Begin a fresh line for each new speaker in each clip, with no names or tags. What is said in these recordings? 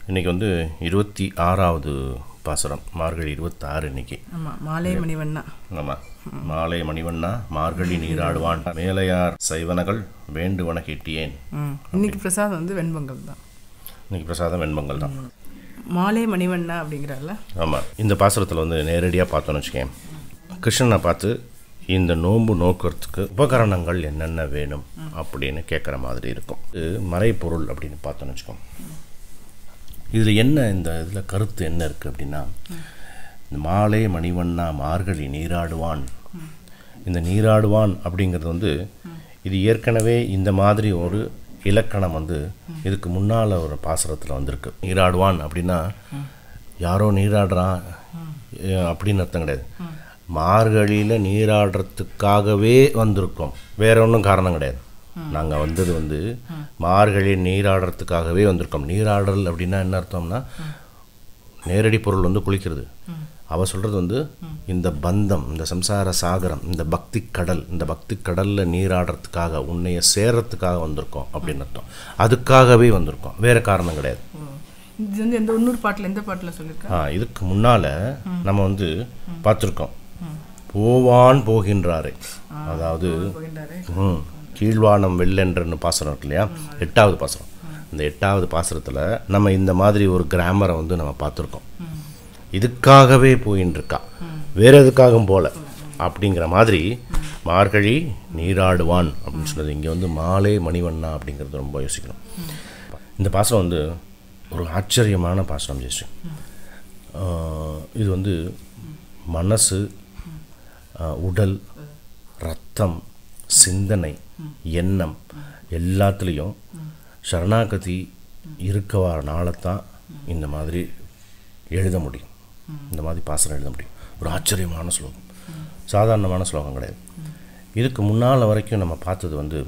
இன்றைக்கி வந்து இருபத்தி ஆறாவது பாசுரம் மார்கழி இருபத்தாறு இன்னைக்கு
ஆமாம் மாலை மணிவண்ணா
ஆமாம் மாலை மணிவண்ணா மார்கழி நீராடுவான் மேலையார் சைவனகள் வேண்டுவன கேட்டியேன்
ம் இன்னைக்கு பிரசாதம் வந்து வெண்பொங்கல் தான்
இன்னைக்கு பிரசாதம் வெண்பொங்கல் தான்
மாலை மணிவண்ணா அப்படிங்கிறால
ஆமாம் இந்த பாசுரத்தில் வந்து நேரடியாக பார்த்தோன்னு வச்சுக்கேன் கிருஷ்ணனை பார்த்து இந்த நோன்பு நோக்கிறதுக்கு உபகரணங்கள் என்னென்ன வேணும் அப்படின்னு கேட்குற மாதிரி இருக்கும் இது மறைப்பொருள் அப்படின்னு பார்த்தோன்னு வச்சுக்கோங்க இதில் என்ன இந்த இதில் கருத்து என்ன இருக்குது அப்படின்னா இந்த மாலை மணிவண்ணா மார்கழி நீராடுவான் இந்த நீராடுவான் அப்படிங்கிறது வந்து இது ஏற்கனவே இந்த மாதிரி ஒரு இலக்கணம் வந்து இதுக்கு முன்னால் ஒரு பாசுரத்தில் வந்திருக்கு நீராடுவான் அப்படின்னா யாரோ நீராடுறான் அஹ் அப்படின்னு அர்த்தம் கிடையாது மார்கழியில் நீராடுறதுக்காகவே வந்திருக்கோம் வேற ஒன்றும் காரணம் கிடையாது நாங்கள் வந்தது வந்து மார்கழி நீராடுறதுக்காகவே வந்திருக்கோம் நீராடல் அப்படின்னா என்ன அர்த்தம்னா நேரடி பொருள் வந்து குளிக்கிறது அவ சொல்கிறது வந்து இந்த பந்தம் இந்த சம்சார சாகரம் இந்த பக்தி கடல் இந்த பக்தி கடலில் நீராடுறதுக்காக உன்னைய சேர்றதுக்காக வந்திருக்கோம் அப்படின்னு அர்த்தம் அதுக்காகவே வந்திருக்கோம் வேற காரணம் கிடையாது
இது வந்து எந்த இன்னொரு பாட்டில் எந்த பாட்டில் சொல்லியிருக்கா
ஆ இதுக்கு முன்னால் நம்ம வந்து பார்த்துருக்கோம் போவான் போகின்றாரே அதாவது
போகின்றாரே
ம் கீழ்வானம் வெள்ளென்றன்னு பாசுரம் இருக்கு இல்லையா எட்டாவது பாசுரம் இந்த எட்டாவது பாசுரத்தில் நம்ம இந்த மாதிரி ஒரு கிராமரை வந்து நம்ம பார்த்துருக்கோம் இதுக்காகவே போயின்னு இருக்கா வேற எதுக்காகவும் போல அப்படிங்கிற மாதிரி மார்கழி நீராடுவான் அப்படின்னு சொன்னது இங்கே வந்து மாலை மணிவண்ணா அப்படிங்கிறது ரொம்ப யோசிக்கணும் இந்த பாசுரம் வந்து ஒரு ஆச்சரியமான பாசுரம் ஜெயஸ்ரீ ஆஹ் இது வந்து மனசு ஆஹ் உடல் ரத்தம் சிந்தனை எண்ணம் எல்லாத்துலேயும் சரணாகதி இருக்கவாறனால தான் இந்த மாதிரி எழுத முடியும் இந்த மாதிரி பாசனம் எழுத முடியும் ஒரு ஆச்சரியமான ஸ்லோகம் சாதாரணமான ஸ்லோகம் கிடையாது இதுக்கு முன்னால் வரைக்கும் நம்ம பார்த்தது வந்து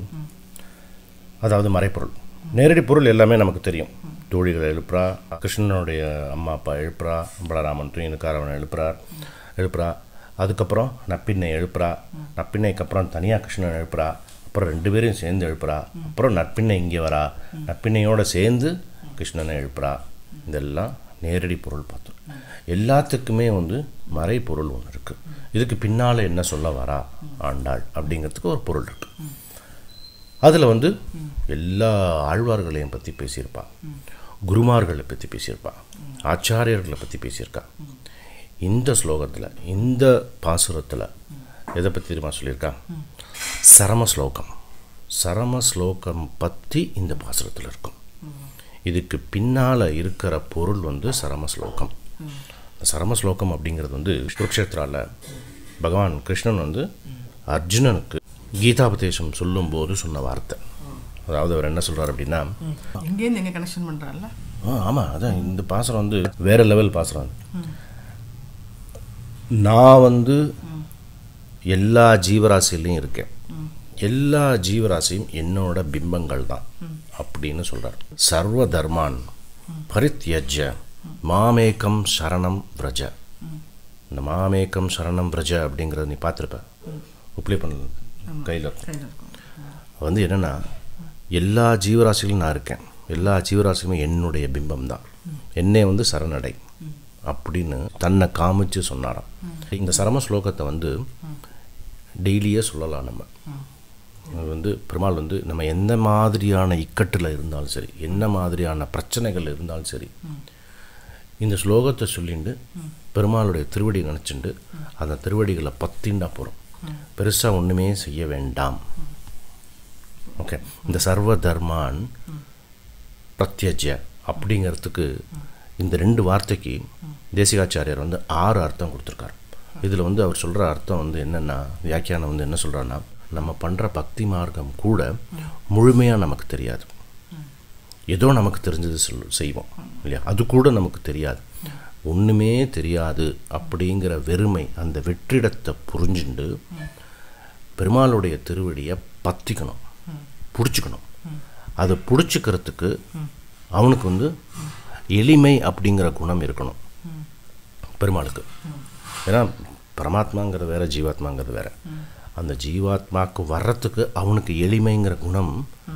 அதாவது மறைப்பொருள் நேரடி பொருள் எல்லாமே நமக்கு தெரியும் தோழிகள் எழுப்புறா கிருஷ்ணனுடைய அம்மா அப்பா எழுப்புறா பலராமன் துயினுக்காரவன் எழுப்புறார் எழுப்புறா அதுக்கப்புறம் நப்பின்னை எழுப்புறா நப்பின்னைக்கு அப்புறம் தனியாக கிருஷ்ணன் எழுப்புறா அப்புறம் ரெண்டு பேரையும் சேர்ந்து எழுப்புறா அப்புறம் நற்பின்னை இங்கே வரா நற்பின்னையோட சேர்ந்து கிருஷ்ணனை எழுப்புறா இதெல்லாம் நேரடி பொருள் பார்த்தோம் எல்லாத்துக்குமே வந்து மறைப்பொருள் ஒன்று இருக்குது இதுக்கு பின்னால் என்ன சொல்ல வரா ஆண்டாள் அப்படிங்கிறதுக்கு ஒரு பொருள் இருக்குது அதில் வந்து எல்லா ஆழ்வார்களையும் பற்றி பேசியிருப்பா குருமார்களை பற்றி பேசியிருப்பா ஆச்சாரியர்களை பற்றி பேசியிருக்கா இந்த ஸ்லோகத்தில் இந்த பாசுரத்தில் எதை பற்றி தெரியுமா சொல்லியிருக்கா சரம ஸ்லோகம் சரம ஸ்லோகம் பற்றி இந்த பாசுரத்தில் இருக்கும் இதுக்கு பின்னால் இருக்கிற பொருள் வந்து சரம ஸ்லோகம் இந்த சரம ஸ்லோகம் அப்படிங்கிறது வந்து குருக்ஷேத்ராவில் பகவான் கிருஷ்ணன் வந்து அர்ஜுனனுக்கு கீதாபதேசம் சொல்லும்போது சொன்ன வார்த்தை அதாவது அவர் என்ன சொல்றார் அப்படின்னா
எங்கேருந்து எங்கே கனெக்ஷன் பண்ணுறாருல
ஆ ஆமாம் அதான் இந்த பாசுரம் வந்து வேற லெவல் பாசுரம் அது நான் வந்து எல்லா ஜீவராசிலையும் இருக்கேன் எல்லா ஜீவராசியும் என்னோட பிம்பங்கள் தான் அப்படின்னு சொல்றார் சர்வ தர்மான் பரித்யஜ மாமேகம் சரணம் விரஜ இந்த மாமேகம் சரணம் விரஜ அப்படிங்கிறத நீ பார்த்துருப்ப உப்ளே பண்ண கையில் இருக்கும்
கையில் இருக்கும்
வந்து என்னென்னா எல்லா ஜீவராசிகளும் நான் இருக்கேன் எல்லா ஜீவராசியுமே என்னுடைய பிம்பம் தான் என்னை வந்து சரணடை அப்படின்னு தன்னை காமிச்சு சொன்னாராம் இந்த சரம ஸ்லோகத்தை வந்து டெய்லியே சொல்லலாம் நம்ம அது வந்து பெருமாள் வந்து நம்ம எந்த மாதிரியான இக்கட்டில் இருந்தாலும் சரி என்ன மாதிரியான பிரச்சனைகள் இருந்தாலும் சரி இந்த ஸ்லோகத்தை சொல்லிண்டு பெருமாளுடைய திருவடி நினச்சிண்டு அந்த திருவடிகளை பத்திண்டா போகிறோம் பெருசாக ஒன்றுமே செய்ய வேண்டாம் ஓகே இந்த சர்வ தர்மான் பிரத்யஜ்ய அப்படிங்கிறதுக்கு இந்த ரெண்டு வார்த்தைக்கு தேசிகாச்சாரியார் வந்து ஆறு அர்த்தம் கொடுத்துருக்காரு இதில் வந்து அவர் சொல்கிற அர்த்தம் வந்து என்னென்னா வியாக்கியானம் வந்து என்ன சொல்கிறான்னா நம்ம பண்ணுற பக்தி மார்க்கம் கூட முழுமையாக நமக்கு தெரியாது ஏதோ நமக்கு தெரிஞ்சது சொல் செய்வோம் இல்லையா அது கூட நமக்கு தெரியாது ஒன்றுமே தெரியாது அப்படிங்கிற வெறுமை அந்த வெற்றிடத்தை புரிஞ்சுண்டு பெருமாளுடைய திருவடியை பத்திக்கணும் பிடிச்சிக்கணும் அதை பிடிச்சிக்கிறதுக்கு அவனுக்கு வந்து எளிமை அப்படிங்கிற குணம் இருக்கணும் பெருமாளுக்கு ஏன்னா பரமாத்மாங்கிறது வேற ஜீவாத்மாங்கிறது வேற அந்த ஜீவாத்மாக்கு வர்றதுக்கு அவனுக்கு எளிமைங்கிற குணம்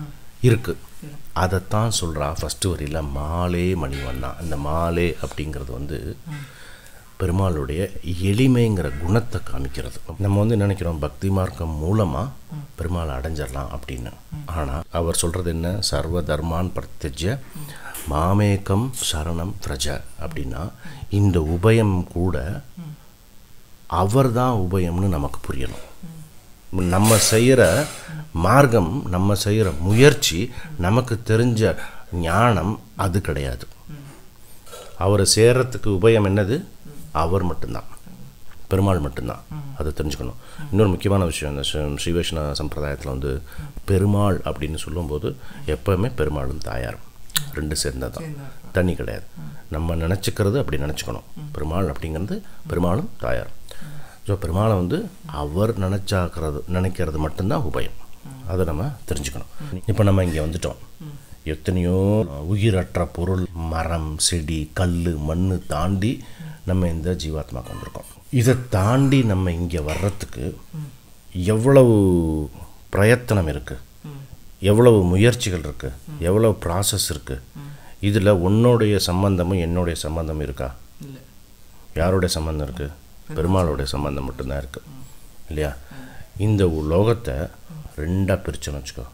இருக்குது அதைத்தான் சொல்கிறா ஃபஸ்ட்டு வரியில் மாலே மணிவண்ணா அந்த மாலே அப்படிங்கிறது வந்து பெருமாளுடைய எளிமைங்கிற குணத்தை காமிக்கிறது நம்ம வந்து நினைக்கிறோம் பக்தி மார்க்கம் மூலமாக பெருமாளை அடைஞ்சிடலாம் அப்படின்னு ஆனால் அவர் சொல்கிறது என்ன சர்வ தர்மான் பிரத்யஜ மாமேகம் சரணம் பிரஜ அப்படின்னா இந்த உபயம் கூட அவர் தான் உபயம்னு நமக்கு புரியணும் நம்ம செய்கிற மார்க்கம் நம்ம செய்கிற முயற்சி நமக்கு தெரிஞ்ச ஞானம் அது கிடையாது அவரை சேர்றதுக்கு உபயம் என்னது அவர் மட்டும்தான் பெருமாள் மட்டும்தான் அதை தெரிஞ்சுக்கணும் இன்னொரு முக்கியமான விஷயம் இந்த ஸ்ரீ- ஸ்ரீ வைஷ்ணவ சம்பிரதாயத்தில் வந்து பெருமாள் அப்படின்னு சொல்லும்போது எப்போவுமே பெருமாளும் தாயாரும் ரெண்டு சேர்ந்தது தான் தனி கிடையாது நம்ம நினச்சிக்கிறது அப்படி நினச்சிக்கணும் பெருமாள் அப்படிங்கிறது பெருமாளும் தாயாரும் ஸோ பெருமாளை வந்து அவர் நினச்சாக்கிறது நினைக்கிறது மட்டும்தான் உபயம் அதை நம்ம தெரிஞ்சுக்கணும் இப்போ நம்ம இங்கே வந்துட்டோம் எத்தனையோ உயிரற்ற பொருள் மரம் செடி கல் மண் தாண்டி நம்ம இந்த ஜீவாத்மாக்கு வந்திருக்கோம் இதை தாண்டி நம்ம இங்கே வர்றதுக்கு எவ்வளவு பிரயத்தனம் இருக்குது எவ்வளவு முயற்சிகள் இருக்குது எவ்வளவு ப்ராசஸ் இருக்குது இதில் உன்னுடைய சம்பந்தமும் என்னுடைய சம்பந்தமும் இருக்கா
இல்லை
யாருடைய சம்பந்தம் இருக்குது பெருமாளுடைய சம்பந்தம் மட்டும்தான் இருக்குது இல்லையா இந்த உ- லோகத்தை ரெண்டாக பிரிச்சுன்னு வச்சுக்கோ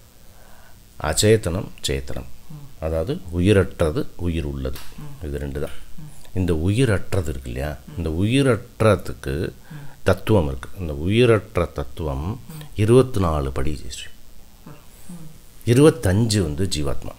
அச்சேதனம் சேத்தனம் அதாவது உயிரற்றது உயிர் உள்ளது இது ரெண்டு தான் இந்த உயிரற்றது இருக்கு இல்லையா இந்த உயிரற்றதுக்கு தத்துவம் இருக்குது இந்த உயிரற்ற தத்துவம் இருபத்தி நாலு படி ஸ்ரீ இருபத்தஞ்சு வந்து ஜீவாத்மா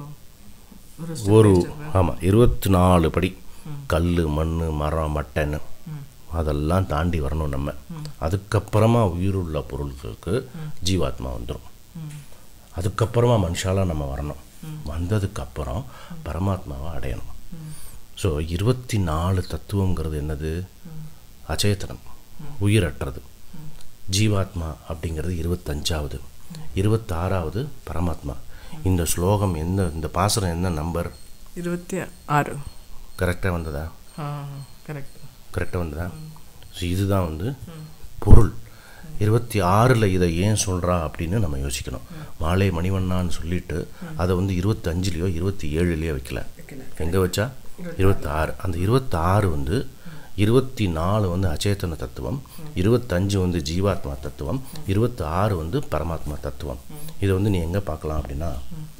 ஒரு
ஒரு ஆமாம் இருபத்தி நாலு படி கல் மண் மரம் மட்டன் அதெல்லாம் தாண்டி வரணும் நம்ம அதுக்கப்புறமா உயிருள்ள பொருள்களுக்கு ஜீவாத்மா வந்துடும் அதுக்கப்புறமா மனுஷாலா நம்ம வரணும் வந்ததுக்கப்புறம் பரமாத்மாவை அடையணும் ஸோ இருபத்தி நாலு தத்துவங்கிறது என்னது அச்சேதனம் உயிரற்றது ஜீவாத்மா அப்படிங்கிறது இருபத்தஞ்சாவது இருபத்தாறாவது பரமாத்மா இந்த ஸ்லோகம் எந்த இந்த பாசுரம் என்ன நம்பர்
இருபத்தி ஆறு
கரெக்டாக வந்ததா
ஆ கரெக்ட்
கரெக்டாக வந்ததா ஸோ இதுதான் வந்து பொருள் இருபத்தி ஆறில் இதை ஏன் சொல்கிறா அப்படின்னு நம்ம யோசிக்கணும் மாலை மணிவண்ணான்னு சொல்லிட்டு அதை வந்து இருபத்தஞ்சிலையோ இருபத்தி ஏழுலையோ வைக்கல எங்கே வச்சா இருபத்தாறு அந்த இருபத்தாறு வந்து இருபத்தி நாலு வந்து அச்சேதன தத்துவம் இருபத்தஞ்சு வந்து ஜீவாத்மா தத்துவம் இருபத்தி ஆறு வந்து பரமாத்மா தத்துவம் இதை வந்து நீ எங்கே பார்க்கலாம் அப்படின்னா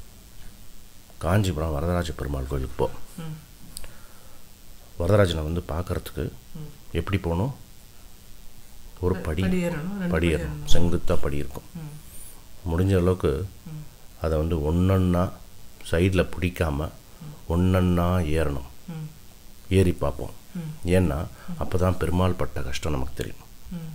காஞ்சிபுரம் வரதராஜ பெருமாள் கோயிலுக்கு போ வரதராஜனை வந்து பார்க்கறதுக்கு எப்படி போகணும் ஒரு படி
படி ஏறணும் ரெண்டு
படி ஏறணும் செங்குத்தாக படி இருக்கும் முடிஞ்ச அளவுக்கு அதை வந்து ஒன்றொன்னா சைடில் பிடிக்காம ஒன்றொன்னா ஏறணும்
ம்
ஏறி பார்ப்போம் ஏன்னா அப்போ தான் பெருமாள் பட்ட கஷ்டம் நமக்கு தெரியும்
ம்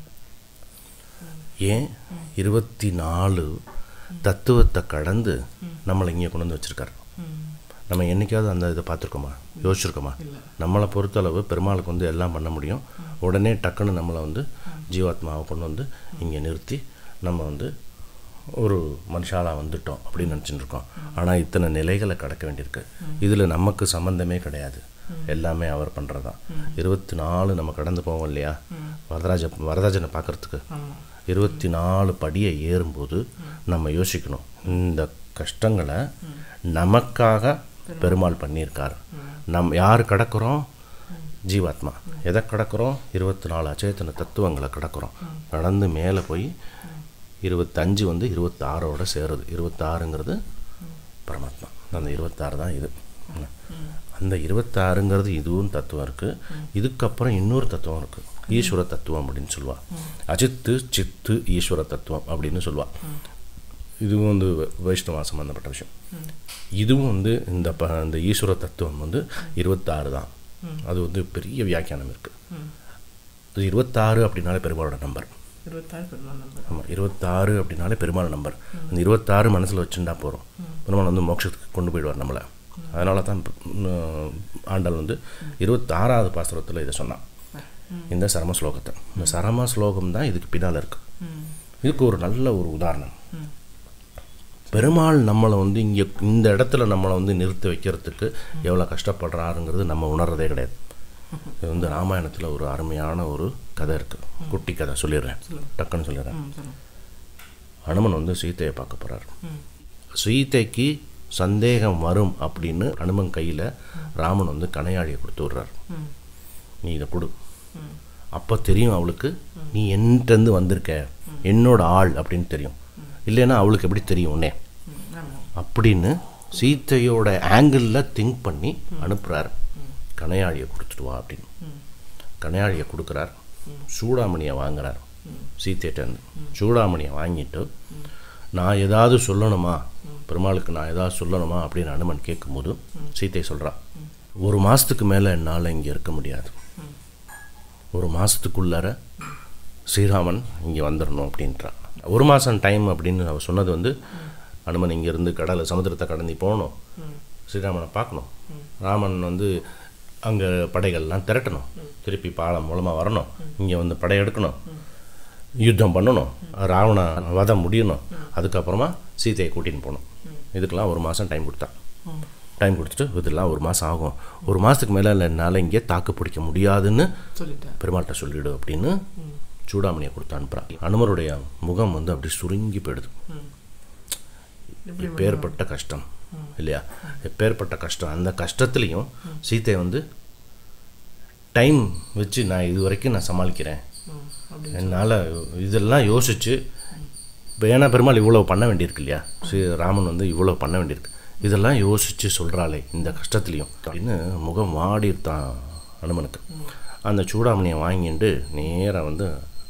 ஏன் இருபத்தி நாலு தத்துவத்தை கடந்து நம்மளை இங்கே கொண்டு வந்து வச்சுருக்காரு
ம்
நம்ம என்னைக்காவது அந்த இதை பார்த்துருக்கோமா யோசிச்சிருக்கோமா நம்மளை பொறுத்தளவு பெருமாளுக்கு வந்து எல்லாம் பண்ண முடியும் உடனே டக்குன்னு நம்மளை வந்து ஜீவாத்மாவை கொண்டு வந்து இங்கே நிறுத்தி நம்ம வந்து ஒரு மனுஷாலா வந்துட்டோம் அப்படின்னு நினச்சிட்டு இருக்கோம் ஆனால் இத்தனை நிலைகளை கடக்க வேண்டியிருக்கு இதில் நமக்கு சம்மந்தமே கிடையாது எல்லாமே அவர் பண்ணுறது தான் இருபத்தி நாலு நம்ம கடந்து போவோம் இல்லையா வரதராஜ வரதராஜனை பார்க்கறதுக்கு
ஆமாம்
இருபத்தி நாலு படியை ஏறும்போது நம்ம யோசிக்கணும் இந்த கஷ்டங்களை நமக்காக பெருமாள் பண்ணியிருக்கார் நம் யார் கடக்கிறோம் ஜீவாத்மா எதை கடக்கிறோம் இருபத்தி நாலு அச்சேதன தத்துவங்களை கடக்கிறோம் கடந்து மேலே போய் இருபத்தஞ்சு வந்து இருபத்தாறோட சேருது இருபத்தாறுங்கிறது பரமாத்மா அந்த இருபத்தாறு தான் இது அந்த இருபத்தாறுங்கிறது இதுவும் தத்துவம் இருக்குது இதுக்கப்புறம் இன்னொரு தத்துவம் இருக்குது ஈஸ்வர தத்துவம் அப்படின்னு சொல்லுவா அஜித்து சித்து ஈஸ்வர தத்துவம் அப்படின்னு சொல்லுவா இதுவும் வந்து வ- வைஷ்ணவா சம்மந்தப்பட்ட விஷயம் இதுவும் வந்து இந்த ப இந்த ஈஸ்வர தத்துவம் வந்து இருபத்தாறு தான் அது வந்து பெரிய வியாக்கியானம் இருக்குது இது இருபத்தாறு அப்படின்னாலே பெருமாளோட நம்பர்
இருபத்தாறு பெருமாள் நம்பர்
ஆமாம் இருபத்தாறு அப்படின்னாலே பெருமாள் நம்பர் அந்த இருபத்தாறு மனசில் வச்சுட்டா போகிறோம் பெருமாள் வந்து மோட்சத்துக்கு கொண்டு போயிடுவார் நம்மளை அதனால தான் உம், ஆண்டாள் வந்து இருபத்தாறாவது பாசுரத்தில் இதை சொன்னான் இந்த சரம ஸ்லோகத்தை இந்த சரம ஸ்லோகம் தான் இதுக்கு பின்னால் இருக்கு
ம்
இதுக்கு ஒரு நல்ல ஒரு உதாரணம் பெருமாள் நம்மளை வந்து இங்கே இந்த இடத்துல நம்மளை வந்து நிறுத்தி வைக்கிறதுக்கு எவ்வளோ கஷ்டப்படுறாருங்கிறது நம்ம உணர்றதே கிடையாது இது வந்து ராமாயணத்தில் ஒரு அருமையான ஒரு கதை இருக்குது குட்டி கதை சொல்லிடுறேன் டக்குன்னு சொல்லிடுறேன்
ம் சொல்லுங்கள்
அனுமன் வந்து சீதையை பார்க்க போகிறார்
ம்
சீதைக்கு சந்தேகம் வரும் அப்படின்னு அனுமன் கையில் ராமன் வந்து கனையாழியை கொடுத்து விட்றாரு
ம்
நீ இதை கொடு
ம்
அப்போ தெரியும் அவளுக்கு நீ என்கிட்டருந்து வந்திருக்க என்னோட ஆள் அப்படின்னு தெரியும் இல்லைன்னா அவளுக்கு எப்படி தெரியும் உன்னே
ம் ஆமாம்
அப்படின்னு சீத்தையோட ஆங்கிளில் திங்க் பண்ணி அனுப்புகிறார் கனையாழியை கொடுத்துட்டு வா அப்படின்னு
ம்
கனையாழியை கொடுக்குறார் சூடாமணியை வாங்குறார் சீத்தையிட்டேருந்து சூடாமணியை வாங்கிட்டு நான் ஏதாவது சொல்லணுமா பெருமாளுக்கு நான் ஏதாவது சொல்லணுமா அப்படின்னு அனுமன் கேட்கும்போது சீத்தை சொல்கிறா ஒரு மாதத்துக்கு மேலே என்னால் இங்கே இருக்க முடியாது ஒரு மாதத்துக்குள்ளார ஸ்ரீராமன் இங்கே வந்துடணும் அப்படின்றான் ஒரு மாதம் டைம் அப்படின்னு அவர் சொன்னது வந்து அனுமன் இங்கேருந்து கடலை சமுத்திரத்தை கடந்து போகணும் ஸ்ரீராமனை பார்க்கணும் ராமன் வந்து அங்கே படைகள்லாம் திரட்டணும் திருப்பி பாலம் மூலமாக வரணும் இங்கே வந்து படையெடுக்கணும் யுத்தம் பண்ணணும் ராவண வதம் முடியணும் அதுக்கப்புறமா சீதையை கூட்டின்னு போகணும் இதுக்கெல்லாம் ஒரு மாதம் டைம் கொடுத்தா டைம் கொடுத்துட்டு இதெல்லாம் ஒரு மாதம் ஆகும் ஒரு மாதத்துக்கு மேலே என்னால் இங்கே தாக்கு பிடிக்க முடியாதுன்னு
சொல்லிட்டேன்
பெருமாள்கிட்ட சொல்லிடு அப்படின்னு சூடாமணியை கொடுத்து அனுப்புகிறான் அனுமருடைய முகம் வந்து அப்படி சுருங்கி போயிடுது
ம்
எப்பேற்பட்ட கஷ்டம் இல்லையா எப்பேற்பட்ட கஷ்டம் அந்த கஷ்டத்துலேயும் சீத்தை வந்து டைம் வச்சு நான் இது வரைக்கும் நான் சமாளிக்கிறேன்
ம் அப்படி
என்னால் இதெல்லாம் யோசிச்சு இப்போ ஏன்னா பெருமாள் இவ்வளோ பண்ண வேண்டியிருக்கு இல்லையா ஸ்ரீ ராமன் வந்து இவ்வளோ பண்ண வேண்டியிருக்கு இதெல்லாம் யோசித்து சொல்கிறாளே இந்த கஷ்டத்துலேயும் அப்படின்னு முகம் வாடித்தான் அனுமனுக்கு அந்த சூடாமணியை வாங்கிட்டு நேராக வந்து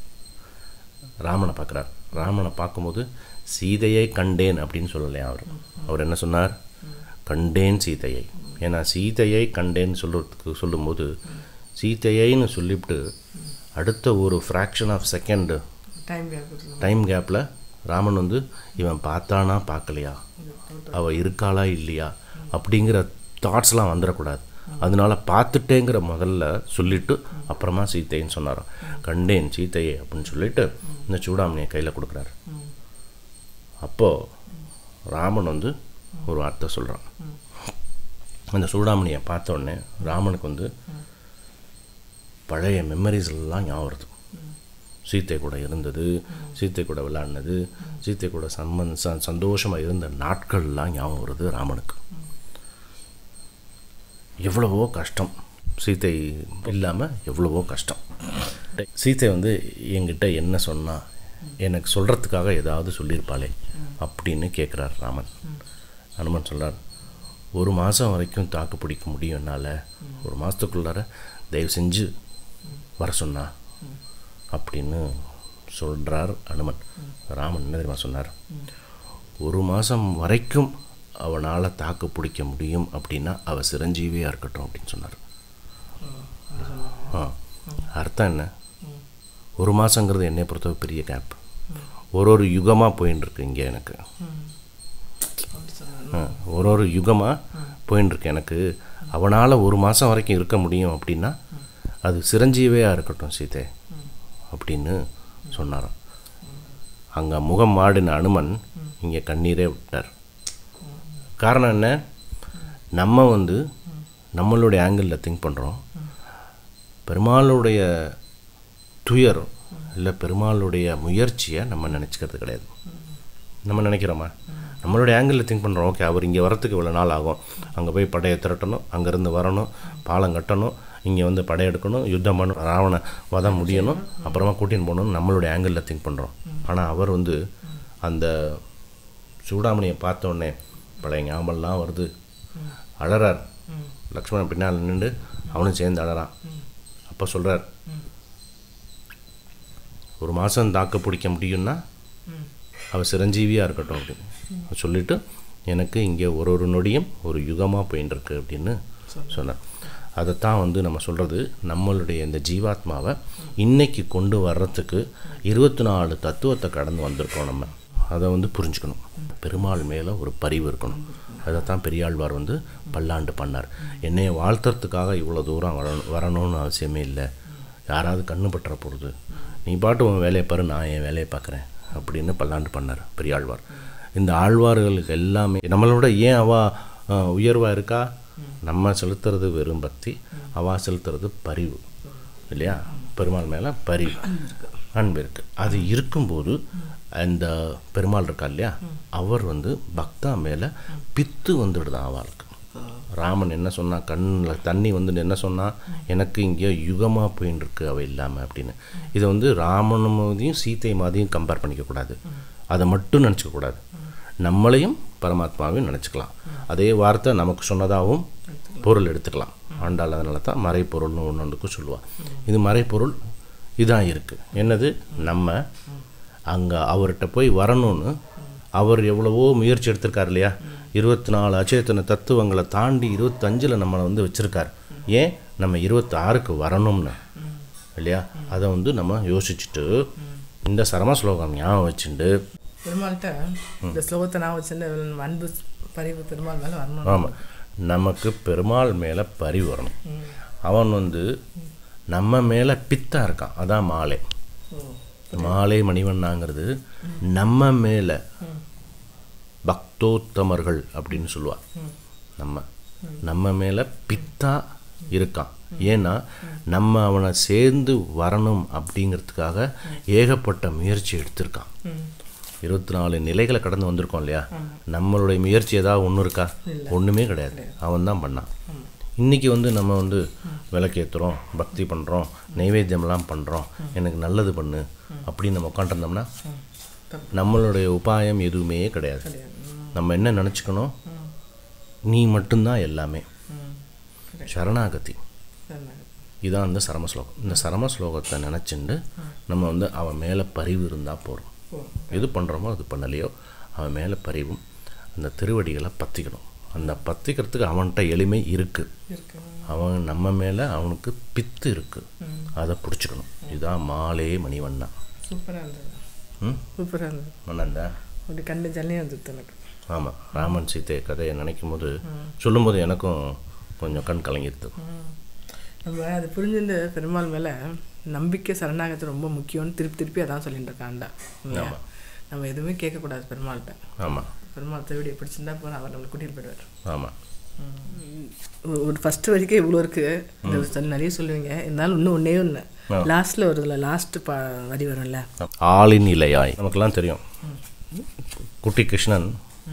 ராமனை பார்க்குறார் ராமனை பார்க்கும்போது சீதையை கண்டேன் அப்படின்னு சொல்லலையா அவர் அவர் என்ன சொன்னார் கண்டேன் சீதையை ஏன்னா சீதையை கண்டேன்னு சொல்கிறதுக்கு சொல்லும்போது சீதையைன்னு சொல்லிவிட்டு அடுத்த ஒரு ஃப்ராக்ஷன் ஆஃப் செகண்டு
டைம் கேட்குறது
டைம் கேப்பில் ராமன் வந்து இவன் பார்த்தானா பார்க்கலையா அவள் இருக்காளா இல்லையா அப்படிங்கிற தாட்ஸ்லாம் வந்துடக்கூடாது அதனால பார்த்துட்டேங்கிற முதல்ல சொல்லிட்டு அப்புறமா சீத்தைன்னு சொன்னாராம் கண்டேன் சீத்தையே அப்படின்னு சொல்லிட்டு இந்த சூடாமணியை கையில் கொடுக்குறாரு அப்போது ராமன் வந்து ஒரு வார்த்தை சொல்கிறான் அந்த சூடாமணியை பார்த்த உடனே ராமனுக்கு வந்து பழைய மெமரிஸ் எல்லாம் ஞாபகம் வருது சீத்தை கூட இருந்தது சீத்தை கூட விளையாடினது சீத்தை கூட சம்மன் ச சந்தோஷமாக இருந்த நாட்கள்லாம் ஞாபகம் வருது ராமனுக்கு எவ்வளவோ கஷ்டம் சீத்தை இல்லாமல் எவ்வளவோ கஷ்டம் சீத்தை வந்து என்கிட்ட என்ன சொன்னா எனக்கு சொல்கிறதுக்காக ஏதாவது சொல்லியிருப்பாளே அப்படின்னு கேட்குறார் ராமன் ஹனுமன் சொல்கிறார் ஒரு மாதம் வரைக்கும் தாக்கு பிடிக்க முடியும் என்னால் ஒரு மாதத்துக்குள்ளார தயவு செஞ்சு வர சொன்னா அப்படின்னு சொல்கிறார் அனுமன் ராமன் என்ன தெரியுமா சொன்னார் ஒரு மாதம் வரைக்கும் அவனால் தாக்கு பிடிக்க முடியும் அப்படின்னா அவள் சிரஞ்சீவியாக இருக்கட்டும் அப்படின்னு சொன்னார் ஆ அர்த்தம் என்ன ஒரு மாதங்கிறது என்னை பொறுத்தவரை பெரிய கேப் ஒரு ஒரு யுகமாக போயின்னு இருக்கு இங்கே எனக்கு
அப்படி சொன்னேன்
ஆ, ஒரு ஒரு யுகமாக போயின்னு இருக்கு எனக்கு அவனால் ஒரு மாதம் வரைக்கும் இருக்க முடியும் அப்படின்னா அது சிரஞ்சீவியாக இருக்கட்டும் சீதை அப்படின்னு சொன்னாராம் அங்கே முகம் மாடின அனுமன் இங்கே கண்ணீரே விட்டார் காரணம் என்ன நம்ம வந்து நம்மளுடைய ஆங்கிளில் திங்க் பண்ணுறோம் பெருமாளுடைய துயர் இல்லை பெருமாளுடைய முயற்சியை நம்ம நினச்சிக்கிறது கிடையாது நம்ம நினைக்கிறோமா நம்மளுடைய ஆங்கிளில் திங்க் பண்ணுறோம் ஓகே அவர் இங்கே வரத்துக்கு இவ்வளோ நாள் ஆகும் அங்கே போய் படையை திரட்டணும் அங்கேருந்து வரணும் பாலம் கட்டணும் இங்கே வந்து படையெடுக்கணும் யுத்தம் பண்ணணும் ராவண வதம் முடியணும் அப்புறமா கூட்டின்னு போகணும்னு நம்மளுடைய ஆங்கிளில் திங்க் பண்ணுறோம் ஆனால் அவர் வந்து அந்த சூடாமணியை பார்த்த உடனே பழைய ஞாபகம்லாம் வருது அழறார் லக்ஷ்மணன் பின்னால் நின்று அவனும் சேர்ந்து அழறான் அப்போ சொல்கிறார் ஒரு மாதம் தாக்கு பிடிக்க முடியும்னா
ம்
அவள் சிரஞ்சீவியாக இருக்கட்டும் அப்படின்னு சொல்லிட்டு எனக்கு இங்கே ஒரு ஒரு நொடியும் ஒரு யுகமாக போயின்னு இருக்கு அப்படின்னு சொன்னார் அதைத்தான் வந்து நம்ம சொல்கிறது நம்மளுடைய இந்த ஜீவாத்மாவை இன்னைக்கு கொண்டு வர்றதுக்கு இருபத்தி நாலு தத்துவத்தை கடந்து வந்திருக்கோம் நம்ம அதை வந்து புரிஞ்சுக்கணும் பெருமாள் மேலே ஒரு பரிவு இருக்கணும் அதைத்தான் பெரியாழ்வார் வந்து பல்லாண்டு பண்ணார் என்னைய வாழ்த்துறதுக்காக இவ்வளோ தூரம் வரணும் வரணும்னு அவசியமே இல்லை யாராவது கண்ணு பற்ற போகிறது நீ பாட்டு உன் வேலையை பாரு நான் என் வேலையை பார்க்குறேன் அப்படின்னு பல்லாண்டு பண்ணார் பெரியாழ்வார் இந்த ஆழ்வார்களுக்கு எல்லாமே நம்மளோட ஏன் அவா உயர்வாக இருக்கா நம்ம செலுத்துறது வெறும் பக்தி அவா செலுத்துறது பரிவு இல்லையா பெருமாள் மேலே பரிவு அன்பு இருக்குது அது இருக்கும்போது அந்த பெருமாள் இருக்கா இல்லையா அவர் வந்து பக்தா மேலே பித்து வந்துடுதான் அவளுக்கு ராமன் என்ன சொன்னா கண்ணில் தண்ணி வந்து என்ன சொன்னா எனக்கு இங்கே யுகமாக போயின்னு இருக்கு அவ இல்லாமல் அப்படின்னு இதை வந்து ராமனும் மாதிரியும் சீத்தை மாதிரியும் கம்பேர் பண்ணிக்கக்கூடாது அதை மட்டும் நினச்சிக்கக்கூடாது நம்மளையும் பரமாத்மாவையும் நினச்சிக்கலாம் அதே வார்த்தை நமக்கு சொன்னதாகவும் பொருள் எடுத்துக்கலாம் ஆண்டாள் அதனால தான் மறைப்பொருள்னு ஒன்று ஒன்றுக்கும் சொல்லுவாள் இது மறைப்பொருள் இதான் இருக்குது என்னது நம்ம அங்கே அவர்கிட்ட போய் வரணும்னு அவர் எவ்வளவோ முயற்சி எடுத்திருக்கார் இல்லையா இருபத்தி நாலு அச்சேத்தன தத்துவங்களை தாண்டி இருபத்தஞ்சில் நம்மளை வந்து வச்சுருக்கார் ஏன் நம்ம இருபத்தாறுக்கு வரணும்னு இல்லையா அதை வந்து நம்ம யோசிச்சுட்டு இந்த சரம ஸ்லோகம் ஞாபகம் வச்சுட்டு
பெருமாள்கிட்ட இந்த ஸ்லோகத்தை நான் வச்சுட்டு அன்பு பரிவு பெருமாள் மேலே வரணும்
ஆமாம் நமக்கு பெருமாள் மேலே பரிவு வரணும் அவன் வந்து நம்ம மேலே பித்தா இருக்கான் அதான் மாலை மாலை மணிவண்ணாங்கிறது நம்ம மேலே பக்தோத்தமர்கள் அப்படின்னு சொல்லுவா நம்ம நம்ம மேலே பித்தா இருக்கான் ஏன்னா நம்ம அவனை சேர்ந்து வரணும் அப்படிங்கிறதுக்காக ஏகப்பட்ட முயற்சி எடுத்திருக்கான் இருபத்தி நாலு நிலைகளை கடந்து வந்திருக்கோம் இல்லையா நம்மளுடைய முயற்சி ஏதாவது ஒன்று இருக்கா ஒன்றுமே கிடையாது அவன் தான் பண்ணான் இன்றைக்கி வந்து நம்ம வந்து விளக்கேற்றுறோம் பக்தி பண்ணுறோம் நைவேத்தியம்லாம் பண்ணுறோம் எனக்கு நல்லது பண்ணு அப்படின்னு நம்ம உட்காந்துருந்தோம்னா நம்மளுடைய உபாயம் எதுவுமே கிடையாது நம்ம என்ன நினச்சிக்கணும் நீ மட்டும்தான் எல்லாமே சரணாகதி இதான் அந்த சரம ஸ்லோகம் இந்த சரம ஸ்லோகத்தை நினச்சிண்டு நம்ம வந்து அவன் மேலே பரிவு இருந்தால் போகிறோம் எது பண்ணுறோமோ அது பண்ணலையோ அவன் மேலே பரிவும் அந்த திருவடிகளை பற்றிக்கணும் அந்த பற்றிக்கிறதுக்கு அவன்கிட்ட எளிமை இருக்குது
இருக்கு
அவன் நம்ம மேலே அவனுக்கு பித்து இருக்குது அதை பிடிச்சிக்கணும் இதுதான் மாலே மணிவண்ணா
சூப்பராக இருந்தது
ம்
சூப்பராக இருந்தது
மன்னந்தா
அப்படி கண்டு ஜல்லியும் வந்துட்டு எனக்கு
ஆமாம் ராமன் சீதை கதையை நினைக்கும் போது சொல்லும்போது எனக்கும் கொஞ்சம் கண் கலங்கிடுது
நம்ம அது புரிஞ்சுட்டு பெருமாள் மேலே நம்பிக்கை சரணாகத்து ரொம்ப முக்கியம்னு திருப்பி திருப்பி அதான் சொல்லிட்டு இருக்காண்டா இல்லையா?
ஆமா.
நம்ம எதுவுமே கேட்கக்கூடாது பெருமாள்கிட்ட
ஆமாம்
பெருமாள் திருவடியை பிடிச்சிருந்தா போதும் அவர் நம்மளை கூட்டிகிட்டு போயிடுவார்
ஆமாம்
ஒரு- ஒரு ஃபஸ்ட்டு வரைக்கும் இவ்வளோ இருக்குது இந்த சொல்லி நிறைய சொல்லுவீங்க இருந்தாலும் இன்னும் ஒன்றே ஒன்று லாஸ்ட்டில் வருதுல்ல லாஸ்ட்டு பா வரி வரும்ல
ஆளின் இலையாய் நமக்கெல்லாம் தெரியும் குட்டி கிருஷ்ணன்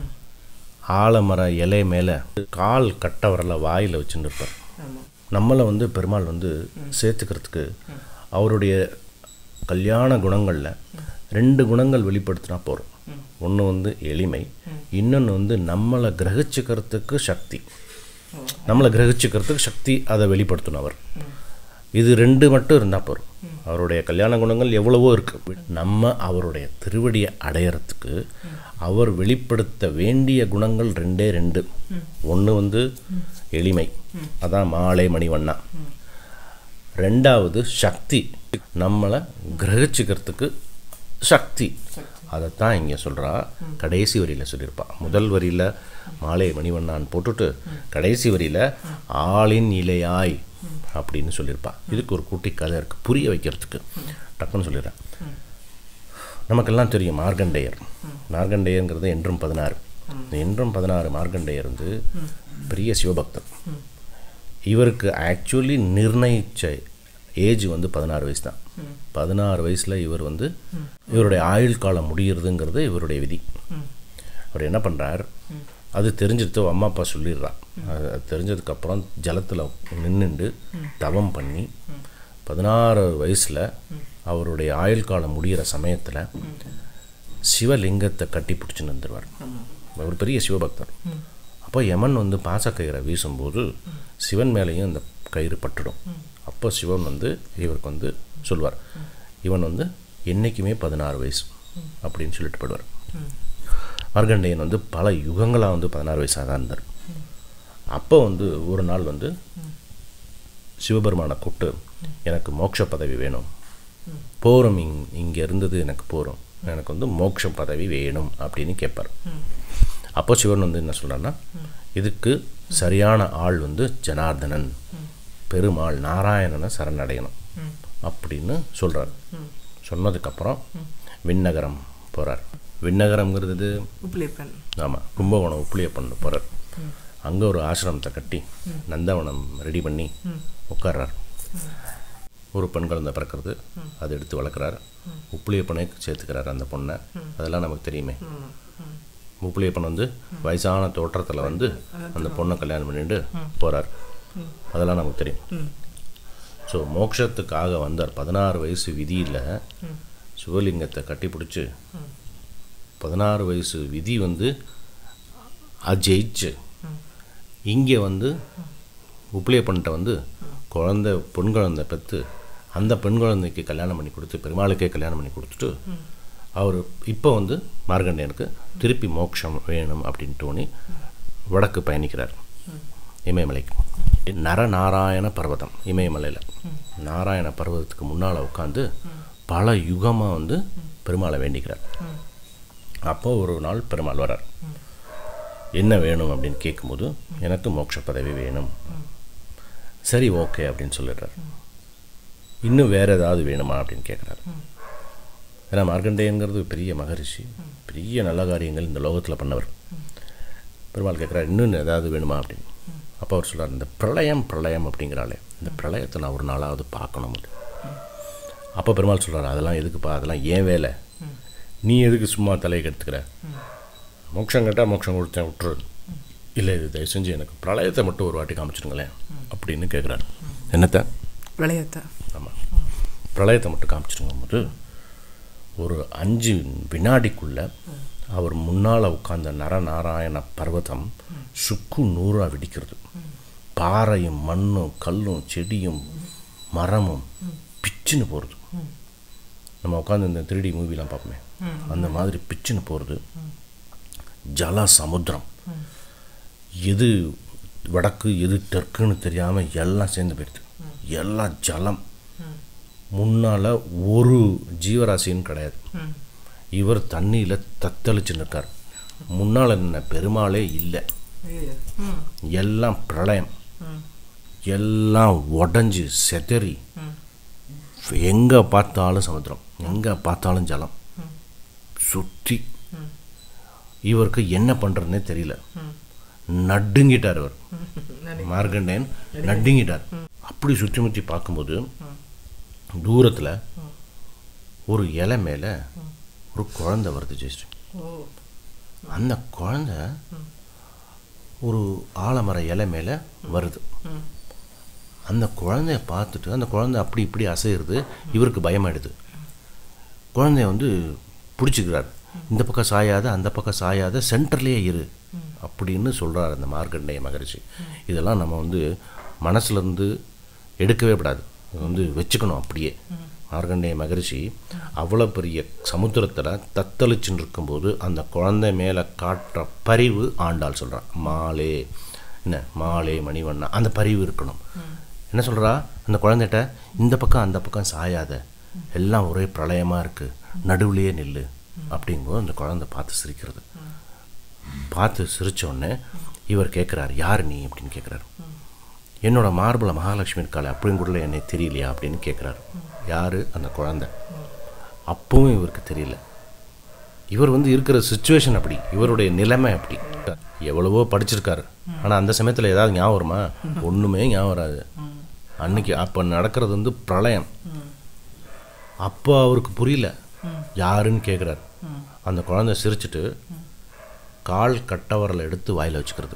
ஆலமர இலை மேலே கால் கட்ட வரல வாயில் வச்சுட்டு இருப்பார்
ஆமாம்
நம்மளை வந்து பெருமாள் வந்து சேர்த்துக்கிறதுக்கு அவருடைய கல்யாண குணங்களில் ரெண்டு குணங்கள் வெளிப்படுத்தினா போகிறோம் ஒன்று வந்து எளிமை இன்னொன்று வந்து நம்மளை கிரகிச்சுக்கிறதுக்கு சக்தி நம்மளை கிரகிச்சுக்கிறதுக்கு சக்தி அதை வெளிப்படுத்தணும் அவர் இது ரெண்டு மட்டும் இருந்தால் போதும் அவருடைய கல்யாண குணங்கள் எவ்வளவோ இருக்குது நம்ம அவருடைய திருவடியை அடையறதுக்கு அவர் வெளிப்படுத்த வேண்டிய குணங்கள் ரெண்டே ரெண்டு ஒன்று வந்து எளிமை அதான் மாலை மணிவண்ணா ரெண்டாவது சக்தி நம்மளை கிரகிச்சுக்கிறதுக்கு சக்தி அதைத்தான் இங்கே சொல்கிறா கடைசி வரியில் சொல்லியிருப்பா முதல் வரியில் மாலை மணிவண்ணான் போட்டுட்டு கடைசி வரியில் ஆளின் இலையாய் அப்படின்னு சொல்லியிருப்பா இதுக்கு ஒரு குட்டி கதை இருக்குது புரிய வைக்கிறதுக்கு டக்குன்னு சொல்லிடுறேன் நமக்கெல்லாம் தெரியும் மார்க்கண்டேயர் மார்க்கண்டேயருங்கிறது என்றும் பதினாறு இந்த என்றும் பதினாறு மார்க்கண்டேயர் வந்து பெரிய சிவபக்தர் இவருக்கு ஆக்சுவலி நிர்ணயிச்ச ஏஜ் வந்து பதினாறு வயசு தான் பதினாறு வயசில் இவர் வந்து இவருடைய ஆயுள் காலம் முடிகிறதுங்கிறது இவருடைய விதி அவர் என்ன பண்ணுறார் அது தெரிஞ்சிருத்து அம்மா அப்பா சொல்லிடுறா அது அது தெரிஞ்சதுக்கப்புறம் ஜலத்தில் நின்றுண்டு தவம் பண்ணி பதினாறு வயசில் அவருடைய ஆயுள் காலம் முடிகிற சமயத்தில் சிவலிங்கத்தை கட்டி பிடிச்சின்னு வந்துடுவார் அவர் பெரிய சிவபக்தர் அப்போ யமன் வந்து பாசக்கயிறை வீசும்போது சிவன் மேலேயும் இந்த கயிறு பட்டுடும் அப்போ சிவன் வந்து இவருக்கு வந்து சொல்வார் இவன் வந்து என்றைக்குமே பதினாறு வயசு அப்படின்னு சொல்லிட்டு போயிடுவார் மார்கண்டேயன் வந்து பல யுகங்களாக வந்து பதினாறு வயசாக தான் இருந்தார் அப்போ வந்து ஒரு நாள் வந்து சிவபெருமானை கூப்பிட்டு எனக்கு மோட்ச பதவி வேணும் போகிறோம் இங் இங்கே இருந்தது எனக்கு போகிறோம் எனக்கு வந்து மோட்ச பதவி வேணும் அப்படின்னு கேட்பார் அப்போ சிவன் வந்து என்ன சொல்கிறான்னா இதுக்கு சரியான ஆள் வந்து ஜனார்தனன் பெருமாள் நாராயணனை சரணடையணும் அப்படின்னு சொல்கிறார் சொன்னதுக்கப்புறம் விண்ணகரம் போகிறார் விண்ணகரம்ங்கிறது
உப்புலேப்பன்
ஆமாம் கும்பகோணம் உப்புளியப்பண்ணு போகிறார் அங்கே ஒரு ஆசிரமத்தை கட்டி நந்தவனம் ரெடி பண்ணி உட்கார்றார் ஒரு பெண் குழந்தை பிறக்கிறது அதை எடுத்து வளர்க்குறாரு உப்புளியப்பனை சேர்த்துக்கிறாரு அந்த பொண்ணை அதெல்லாம் நமக்கு தெரியுமே உப்புளியப்பன் வந்து வயசான தோற்றத்தில் வந்து அந்த பொண்ணை கல்யாணம் பண்ணிட்டு போகிறார் அதெல்லாம் நமக்கு தெரியும் ஸோ மோட்சத்துக்காக வந்தார் பதினாறு வயசு விதியில் சிவலிங்கத்தை கட்டிப்பிடிச்சு பதினாறு வயசு விதி வந்து அஜெயிச்சு இங்கே வந்து உப்பிலியப்பன்ட்ட வந்து குழந்தை பெண் குழந்தை பெற்று அந்த பெண் குழந்தைக்கு கல்யாணம் பண்ணி கொடுத்து பெருமாளுக்கே கல்யாணம் பண்ணி கொடுத்துட்டு அவர் இப்போ வந்து மார்கண்டேயனுக்கு திருப்பி மோட்சம் வேணும் அப்படின்ட்டு உடனே வடக்கு பயணிக்கிறார் இமயமலைக்கு நரநாராயண பர்வதம் இமயமலையில் நாராயண பர்வதத்துக்கு முன்னால் உட்காந்து பல யுகமாக வந்து பெருமாளை வேண்டிக்கிறார் அப்போ ஒரு நாள் பெருமாள் வரார் என்ன வேணும் அப்படின்னு கேட்கும்போது எனக்கு மோட்ச பதவி வேணும் சரி ஓகே அப்படின்னு சொல்லிடுறார் இன்னும் வேறு ஏதாவது வேணுமா அப்படின்னு கேட்குறாரு ஏன்னா மார்க்கண்டேயங்கிறது பெரிய மகரிஷி பெரிய நல்ல காரியங்கள் இந்த லோகத்தில் பண்ணவர் பெருமாள் கேட்குறாரு இன்னும் ஏதாவது வேணுமா அப்படின்னு அப்போ அவர் சொல்கிறார் இந்த பிரளயம் பிரளயம் அப்படிங்கிறாளே இந்த பிரளயத்தை நான் ஒரு நாளாவது பார்க்கணும் அப்படின்னு. அப்போ பெருமாள் சொல்கிறார் அதெல்லாம் எதுக்குப்பா அதெல்லாம் ஏன் வேலை நீ எதுக்கு சும்மா தலையை கெடுத்துக்கிற மோட்சம் கேட்டால் மோட்சம் கொடுத்தேன் விட்டுரு இல்லை இது தயவு செஞ்சு எனக்கு பிரளயத்தை மட்டும் ஒரு வாட்டி காமிச்சிருங்களேன் அப்படின்னு கேட்குறாரு என்னத்தை
விளையாட்டா
ஆமாம் பிரளயத்தை மட்டும் காமிச்சிருங்க போது ஒரு அஞ்சு வினாடிக்குள்ள அவர் முன்னால் உட்கார்ந்த நரநாராயண பர்வதம் சுக்கு நூறாக வெடிக்கிறது பாறையும் மண்ணும் கல்லும் செடியும் மரமும் பிச்சுன்னு போகிறது நம்ம உட்காந்து இந்த த்ரீ டி மூவிலாம் பார்ப்போமே அந்த மாதிரி பிச்சுன்னு போகிறது ஜல சமுத்திரம் எது வடக்கு எது தெற்குன்னு தெரியாமல் எல்லாம் சேர்ந்து போயிடுது எல்லாம் ஜலம் முன்னால் ஒரு ஜீவராசின்னு கிடையாது இவர் தண்ணியில் தத்தளிச்சுன்னு இருக்கார் முன்னால் என்ன பெருமாளே இல்லை எல்லாம் பிரளயம் எல்லாம் உடஞ்சி செதறி எங்கே பார்த்தாலும் சமுத்திரம் எங்கே பார்த்தாலும் ஜலம் சுற்றி இவருக்கு என்ன பண்ணுறதுனே தெரியல நடுங்கிட்டார் இவர் மார்கண்டேயன் நடுங்கிட்டார் அப்படி சுற்றி முற்றி பார்க்கும்போது தூரத்தில் ஒரு இலை மேலே ஒரு குழந்தை வருது ஜெயஸ்ரீ
ஓ
அந்த குழந்தை ஒரு ஆலமர இலை மேலே வருது அந்த குழந்தைய பார்த்துட்டு அந்த குழந்தை அப்படி இப்படி அசைகிறது இவருக்கு பயமாயிடுது குழந்தைய வந்து பிடிச்சிக்கிறார் இந்த பக்கம் சாயாத அந்த பக்கம் சாயாத சென்டர்லேயே இரு அப்படின்னு சொல்கிறார் அந்த மார்க்கண்டேய மகரிஷி இதெல்லாம் நம்ம வந்து மனசுலேருந்து எடுக்கவே கூடாது அது வந்து வச்சுக்கணும் அப்படியே மார்க்கண்டேய மகரிஷி அவ்வளோ பெரிய சமுத்திரத்தில் தத்தளிச்சுன்னு இருக்கும்போது அந்த குழந்தை மேலே காட்டுற பரிவு ஆண்டாள் சொல்கிறான் மாலே என்ன மாலே மணிவண்ணா அந்த பரிவு இருக்கணும் என்ன சொல்கிறா அந்த குழந்தைகிட்ட இந்த பக்கம் அந்த பக்கம் சாயாத எல்லாம் ஒரே பிரளயமாக இருக்குது நடுவுலையே நில்லு அப்படிங்கும்போது அந்த குழந்தை பார்த்து சிரிக்கிறது பார்த்து சிரிச்ச உடனே இவர் கேட்குறாரு யார் நீ அப்படின்னு கேட்குறாரு என்னோட மார்பல மகாலட்சுமி இருக்காளே அப்படியும் கூட என்னை தெரியலையா அப்படின்னு கேட்குறாரு யார் அந்த குழந்தை அப்பவும் இவருக்கு தெரியல இவர் வந்து இருக்கிற சுச்சுவேஷன் அப்படி இவருடைய நிலைமை அப்படி எவ்வளவோ படிச்சிருக்காரு ஆனால் அந்த சமயத்தில் ஏதாவது ஞாபகம் வருமா ஒன்றுமே ஞாபகம் வராது அன்னைக்கு அப்போ நடக்கிறது வந்து பிரளயம் அப்போ அவருக்கு புரியல யாருன்னு கேட்குறாரு அந்த குழந்தை சிரிச்சிட்டு கால் கட்டவரலை எடுத்து வாயில் வச்சுக்கிறது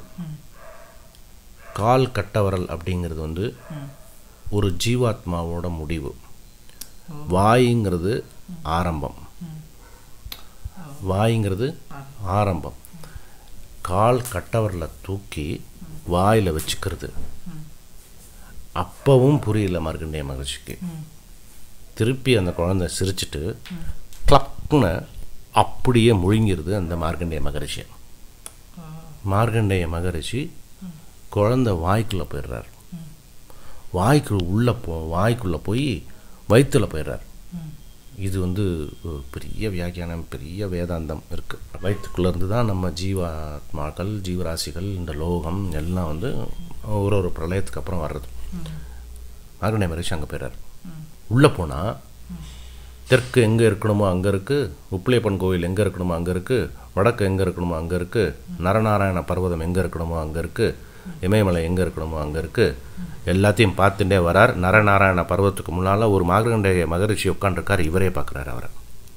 கால் கட்டவரல் அப்படிங்கிறது வந்து ஒரு ஜீவாத்மாவோட முடிவு வாய்ங்கிறது ஆரம்பம் வாய்ங்கிறது ஆரம்பம் கால் கட்டவரலை தூக்கி வாயில் வச்சுக்கிறது அப்பவும் புரியல மார்க்கண்டேய மகர்ஷிக்கு திருப்பி அந்த குழந்தை சிரிச்சிட்டு கிளப்னு அப்படியே முழுங்கிருது அந்த மார்க்கண்டேய மகரிஷியை மார்க்கண்டேய மகரிஷி குழந்தை வாய்க்குள்ளே போயிடுறார் வாய்க்கு உள்ளே போ வாய்க்குள்ளே போய் வயிற்றுல போயிடுறார் இது வந்து ஒரு பெரிய வியாக்கியானம் பெரிய வேதாந்தம் இருக்குது வயிற்றுக்குள்ளே இருந்து தான் நம்ம ஜீவாத்மாக்கள் ஜீவராசிகள் இந்த லோகம் எல்லாம் வந்து ஒரு ஒரு பிரளயத்துக்கு அப்புறம் வர்றது மார்கண்டேய மகரிஷி அங்கே போயிடுறார் உள்ளே போனால் தெற்கு எங்கே இருக்கணுமோ அங்கே இருக்குது உப்பிலியப்பன் கோயில் எங்கே இருக்கணுமோ அங்கே இருக்குது வடக்கு எங்கே இருக்கணுமோ அங்கே இருக்குது நரநாராயண பர்வதம் எங்கே இருக்கணுமோ அங்கே இருக்குது இமயமலை எங்கே இருக்கணுமோ அங்கே இருக்குது எல்லாத்தையும் பார்த்துட்டே வரார் நரநாராயண பர்வத்துக்கு முன்னால் ஒரு மார்கண்டேய மகரிஷி உட்காந்துருக்கார் இவரே பார்க்குறாரு அவரை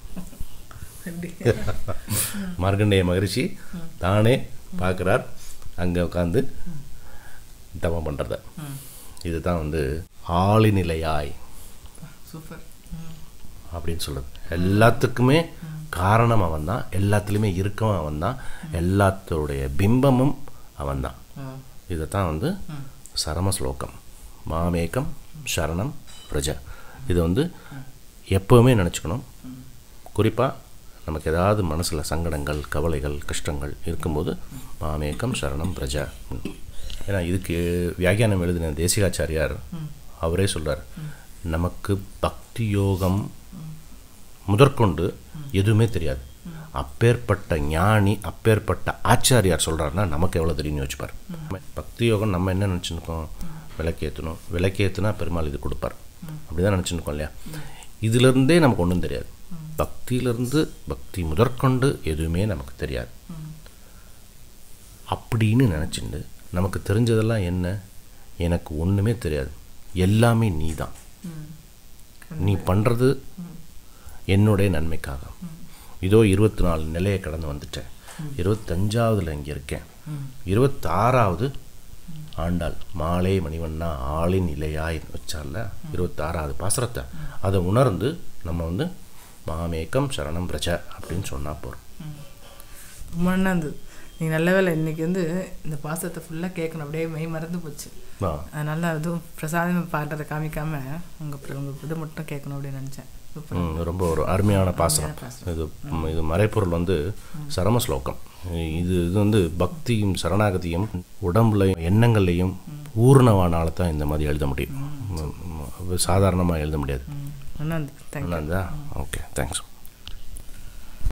அப்படி
மார்கண்டேய மகரிஷி தானே பார்க்குறார் அங்கே உட்காந்து தவம் பண்ணுறத இதுதான் வந்து ஆளிநிலையாய்
சூப்பர்
அப்படின்னு சொல்கிறது எல்லாத்துக்குமே காரணம் அவன் தான் எல்லாத்துலேயுமே இருக்கவும் அவன் தான் எல்லாத்தோடைய பிம்பமும் அவன் தான் இதைத்தான் வந்து சரம ஸ்லோகம் மாமேகம் சரணம் பிரஜ இது வந்து எப்போவுமே நினச்சிக்கணும் குறிப்பாக நமக்கு ஏதாவது மனசில் சங்கடங்கள் கவலைகள் கஷ்டங்கள் இருக்கும்போது மாமேகம் சரணம் பிரஜ ஏன்னா இதுக்கு வியாக்கியானம் எழுதின தேசிகாச்சாரியார் அவரே சொல்றார் நமக்கு பக்தி யோகம் முதற்கொண்டு எதுவுமே தெரியாது அப்பேற்பட்ட ஞானி அப்பேற்பட்ட ஆச்சாரியார் சொல்கிறாருன்னா நமக்கு எவ்வளோ தெரியும்னு யோசிப்பார் பக்தி யோகம் நம்ம என்ன நினச்சிருக்கோம் விளக்கேற்றணும் விளக்கேற்றுனா பெருமாள் இது கொடுப்பார் அப்படி தான் நினச்சிருக்கோம் இல்லையா இதிலிருந்தே நமக்கு ஒன்றும் தெரியாது பக்தியிலிருந்து பக்தி முதற்கொண்டு எதுவுமே நமக்கு தெரியாது அப்படின்னு நினச்சிண்டு நமக்கு தெரிஞ்சதெல்லாம் என்ன எனக்கு ஒன்றுமே தெரியாது எல்லாமே நீ தான் நீ பண்ணுறது என்னுடைய நன்மைக்காக இதோ இருபத்தி நாலு நிலையை கடந்து வந்துட்டேன் இருபத்தஞ்சாவதுல இங்கே இருக்கேன் இருபத்தாறாவது ஆண்டாள் மாலை மணிவண்ணா ஆளின் இலையாய் வச்சால இருபத்தாறாவது பாசுரத்தை அதை உணர்ந்து நம்ம வந்து மாமேக்கம் சரணம் பிரஜ அப்படின்னு சொன்னால் போகிறோம்
ரொம்ப நல்லா இருந்தது நீங்கள் நல்ல வேலை இன்னைக்கு வந்து இந்த பாசத்தை ஃபுல்லாக கேட்கணும் அப்படியே மெய் மறந்து போச்சு
ஆ
அதனால அதுவும் பிரசாதம் பாடுறதை காமிக்காம உங்கள் உங்கள் இது மட்டும் கேட்கணும் அப்படின்னு நினச்சேன் சூப்பர்
ம், ரொம்ப ஒரு அருமையான பாசனம் இது ம், இது மறைப்பொருள் வந்து சரம ஸ்லோகம் இது இது வந்து பக்தியும் சரணாகதியும் உடம்புல எண்ணங்கள்லையும் ஊர்ணவானால தான் இந்த மாதிரி எழுத முடியும் சாதாரணமாக எழுத முடியாது
நல்லா இருந்தது தேங்க்யூ
நல்லா இருந்தா ஓகே தேங்க்ஸ்